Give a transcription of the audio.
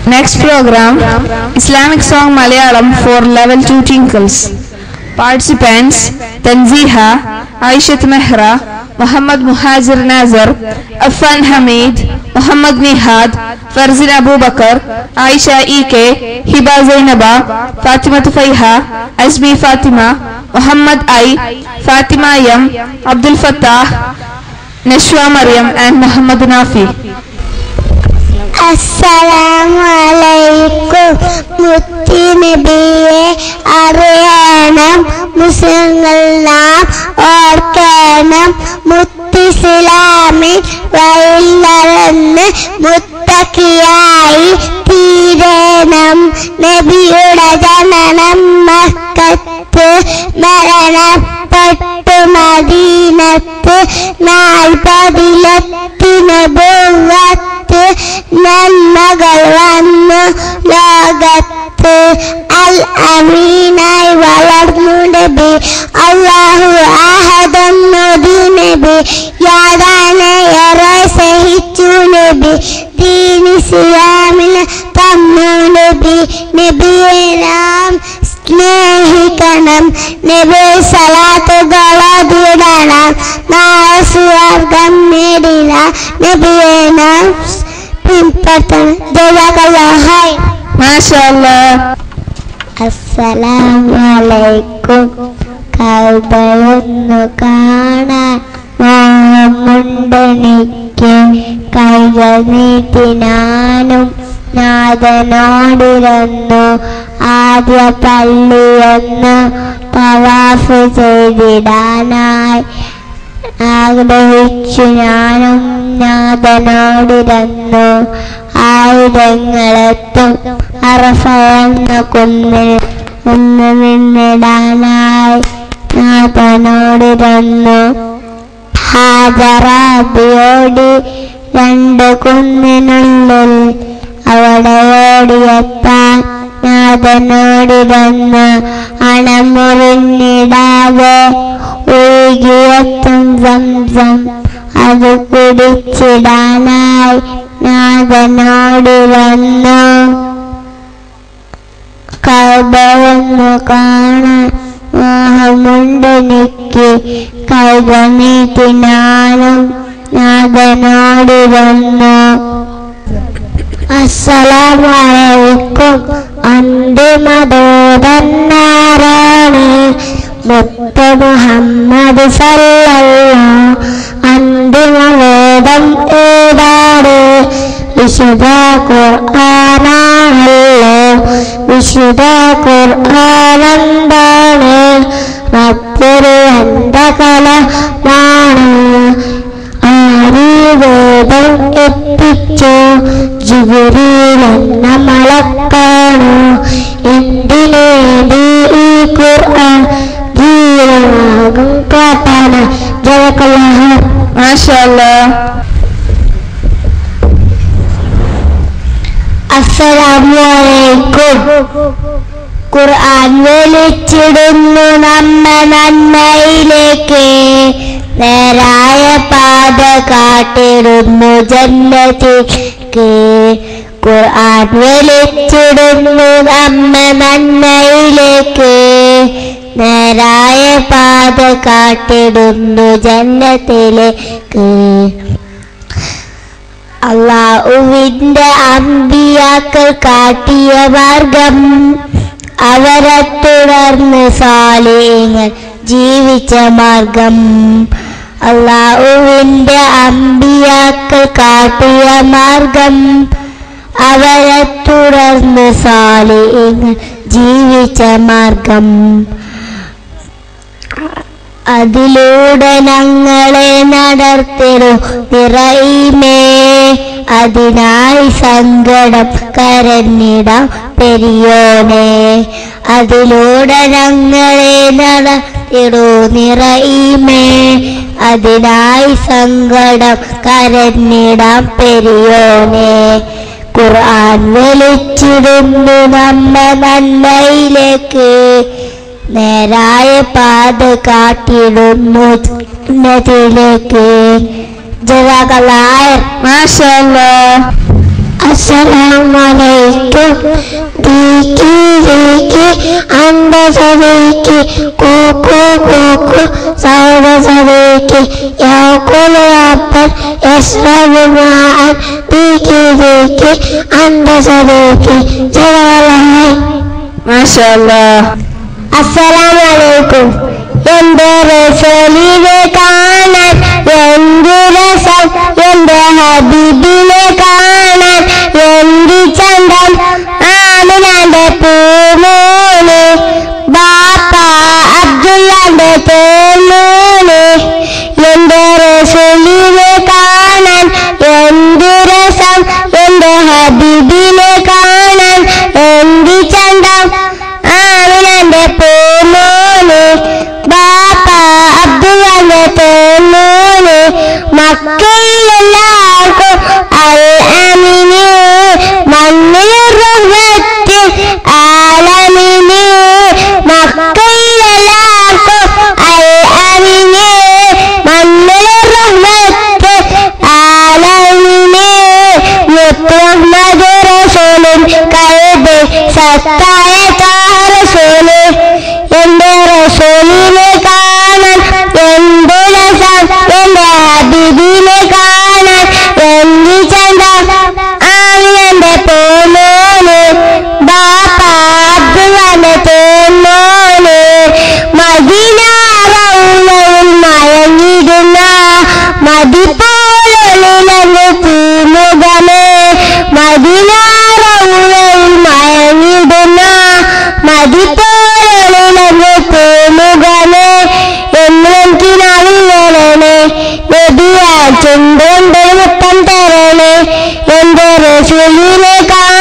Next program Islamic song Malayalam for level 2 tinkles. Participants Tanziha, Aishat Mehra, Muhammad Muhajir Nazar, Affan Hamid, Muhammad Nihad, Farzin Abu Bakar, Aisha Ike, Hiba Zainaba, Fatima Tufaiha, Azmi Fatima, Muhammad I, Fatima Yam, Abdul Fattah, Nashwa Maryam and Muhammad Nafi. അസ്സലാമലൈക്കും മുത്തി നബിയെ അറിയണം മുസ്ലിങ്ങൾ നാം ഓർക്കണം മുത്തിസ്ലാമിൽ വഴിയിൽ നടന്ന് മുത്തക്കിയായി തീരണം നബിയുടെ ജനനം മക്കത്ത് മരണപ്പെട്ടു മദീനത്ത് നാൽപ്പതിലെത്തി നബുവത്ത് നന്മകൾ വന്നു ലോകത്ത് അൽ അമീനായി വളർന്നു നബി അള്ളാഹു ആഹദന്നു നബി യാതാണ് ഏറെ സഹിച്ചു നബി ദീനിസ്ലാമിന് തന്നു നബി നബിയെ നാം സ്നേഹിക്കണം നബി സലാത്തുകളതിടണം നാളെ സ്വർഗം നേടില്ല നബിയെ നാം പിൻപറ്റണം ജലകളഹായ് MashaAllah. അസ്സലാമലൈക്കും കൗബയൊന്നു കാണാൻ മോഹമുണ്ടെനിക്ക് കൈകൾ നീട്ടി ഞാനും നാഥനോടിരുന്നു ആദ്യ പള്ളിയൊന്ന് തവാഫ് ചെയ്തിടാനായി ആഗ്രഹിച്ചു ഞാനും നാഥനോടിരുന്നു ആയിരങ്ങളെത്തും അറഫ എന്ന കുന്നിൽ ഒന്ന് നിന്നിടാനായി നാഥനോടിരുന്നു ഹാജറാബിയോടി രണ്ട് കുന്നിനുള്ളിൽ അവിടെ ഓടിയെത്താൻ നാഥനോടിരുന്ന് അണമുറിഞ്ഞിടാതെ ഒഴുകിയെത്തും സംസം അത് കുടിച്ചിടാനായി നാഥനോടിരുന്നു കൗബയൊന്നു കാണാൻ മോഹമുണ്ടെനിക്ക് കൈകൾ നീട്ടി ഞാനും നാഥനോടിരുന്നു അസ്സലാമലൈക്കും അന്തിമദൂതന്നാരാണ് മുത്ത് മുഹമ്മദ് സല്ലല്ലാഹു അന്തിമവേദം ഏതാണ് വിശുദ്ധ ഖുർആനാണല്ലോ വിശുദ്ധ ഖുർആനെന്താണ് മറ്റൊരു അന്ധകലമാണ് ആരീവേദം എത്തിച്ചു ജിബിരിൽ എന്ന മലക്കാണു എന്തിനേടി ഈ ഖുർആൻ ജീവനാകും പ്രാർത്ഥന ജയക്കല്ലാഹ MashaAllah. അസ്സലാമലൈക്കും ഖുർആൻ വിളിച്ചിടുന്നു നമ്മ നന്മയിലേക്ക് നേരായ പാത കാട്ടിടുന്നു ജന്നത്തിലേക്ക് ഖുർആൻ വിളിച്ചിടുന്നു നമ്മ നന്മയിലേക്ക് നേരായ പാത കാട്ടിടുന്നു ജന്നത്തിലേക്ക് അള്ളാഹുവിന്റെ അമ്പിയാക്കൾ കാട്ടിയ മാർഗം അവരെ തുടർന്ന് സാലിങ്ങൾ ജീവിച്ച മാർഗം അള്ളാഹുവിന്റെ അമ്പിയാക്കൾ കാട്ടിയ മാർഗം അവരെ തുടർന്ന് സാലിങ്ങൾ ജീവിച്ച മാർഗം അതിലൂടെ ഞങ്ങളെ നടത്തിരു നിറയുമേ അതിനായി സങ്കടം കരഞ്ഞിടാം പെരിയോനെ അതിലൂടെ ഞങ്ങളെ നടത്തിടു നിറയുമേ അതിനായി സങ്കടം കരഞ്ഞിടാം പെരിയോനെ ഖുർആൻ വിളിച്ചിടുന്നു നമ്മ നന്മയിലേക്ക് നേരായ പാത കാട്ടിടുന്നു ജന്നത്തിലേക്ക് ജസാകല്ലാഹ് MashaAllah. അസ്സലാമു അലൈക്കും عند صديقي كوكو كوكو صوت صديقي يأكل ربا يشرب ماء بيكي بيكي عند صديقي جلالي മാഷാല്ലാ അസ്സലാമലൈക്കും എന്റെ റസൂലിനെ കാണാൻ എന്ത് രസം എന്റെ ഹബീബിനെ കാണാൻ എന്ത് ചന്തം ആമിനാന്റെ പൂമൂന് ബാപ്പ അബ്ദുല്ലാന്റെ തേമൂന് എന്റെ റസൂലിനെ കാണാൻ എന്ത് രസം എന്റെ ഹബീബിനെ കാണാൻ എന്ത് ചന്തം ആമിനാന്റെ പൂമോന് ബാപ്പ അബ്ദുല്ലാന്റെ തേമൂന് മക്കയിലെല്ലാവർക്കും അൽ അമിന് മണ്ണിൽ റഹ്മത്തിൽ ആലമിന് മക്കയിലെല്ലാവർക്കും അൽ അമിന് മണ്ണിൽ റഹ്മത്തിൽ ആലമിന് മുത്തമ്മദ് റസൂലിൻ കൽബ് സത്തായ റസൂല് എന്റെ റസൂലിനെ കാണാൻ എന്ത് രസം എന്റെ ഹബീബിനെ കാണാൻ എന്ത് ചന്തം ആമിയന്റെ പോന്നോന് ബാപ്പ അബ്ദുള്ളന്റെ തോന്നോന് മദീന റൗലയിൽ മയങ്ങിടുന്ന മതി പോലൊളിലങ്ങ് തീമുഖമേ മദീന റൗലയിൽ മയങ്ങിടുന്ന മതി പോലൊളിലങ്ങ് തീമുഖമേ എന്നെനിക്ക് നവിയണേ നബിയാ ചെണ്ടുകൊണ്ട് മുത്തം തരണേ എന്റെ റസൂലിനെ കാണാൻ